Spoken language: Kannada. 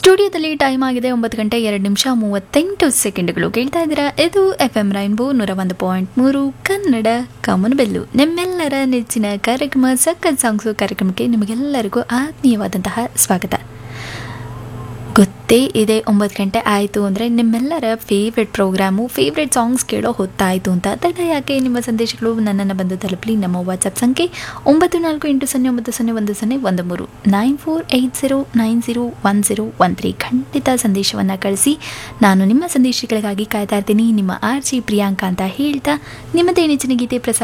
ಸ್ಟುಡಿಯೋದಲ್ಲಿ ಟೈಮ್ ಆಗಿದೆ ಒಂಬತ್ತು ಗಂಟೆ ಎರಡು ನಿಮಿಷ ಮೂವತ್ತೆಂಟು ಸೆಕೆಂಡ್ಗಳು ಕೇಳ್ತಾ ಇದ್ದೀರಾ ಇದು ಎಫ್ ಎಂ ರೈನ್ಬೋ ನೂರ ಒಂದು ಪಾಯಿಂಟ್ ಮೂರು ಕನ್ನಡ ಕಾಮನಬೆಲ್ಲು ನಿಮ್ಮೆಲ್ಲರ ನೆಚ್ಚಿನ ಕಾರ್ಯಕ್ರಮ ಸಕ್ಕತ್ ಸಾಂಗ್ಸು ಕಾರ್ಯಕ್ರಮಕ್ಕೆ ನಿಮಗೆಲ್ಲರಿಗೂ ಆತ್ಮೀಯವಾದಂತಹ ಸ್ವಾಗತ ಗೊತ್ತೇ ಇದೆ ಒಂಬತ್ತು ಗಂಟೆ ಆಯಿತು ಅಂದರೆ ನಿಮ್ಮೆಲ್ಲರ ಫೇವ್ರೆಟ್ ಪ್ರೋಗ್ರಾಮು ಫೇವ್ರೆಟ್ ಸಾಂಗ್ಸ್ ಕೇಳೋ ಹೊತ್ತಾಯಿತು ಅಂತ ತಡ ಯಾಕೆ ನಿಮ್ಮ ಸಂದೇಶಗಳು ನನ್ನನ್ನು ಬಂದು ತಲುಪಲಿ ನಮ್ಮ ವಾಟ್ಸಪ್ ಸಂಖ್ಯೆ ಒಂಬತ್ತು ನಾಲ್ಕು ಎಂಟು ಸೊನ್ನೆ ಒಂಬತ್ತು ಸೊನ್ನೆ ಒಂದು ಸೊನ್ನೆ ಒಂದು ಮೂರು nine four eight zero nine zero one zero one three ಖಂಡಿತ ಸಂದೇಶವನ್ನು ಕಳಿಸಿ ನಾನು ನಿಮ್ಮ ಸಂದೇಶಗಳಿಗಾಗಿ ಕಾಯ್ತಾ ಇರ್ತೀನಿ ನಿಮ್ಮ ಆರ್ ಜಿ ಪ್ರಿಯಾಂಕಾ ಅಂತ ಹೇಳ್ತಾ ನಿಮ್ಮದೇ ನೆಚ್ಚಿನ ಗೀತೆ ಪ್ರಸಾರ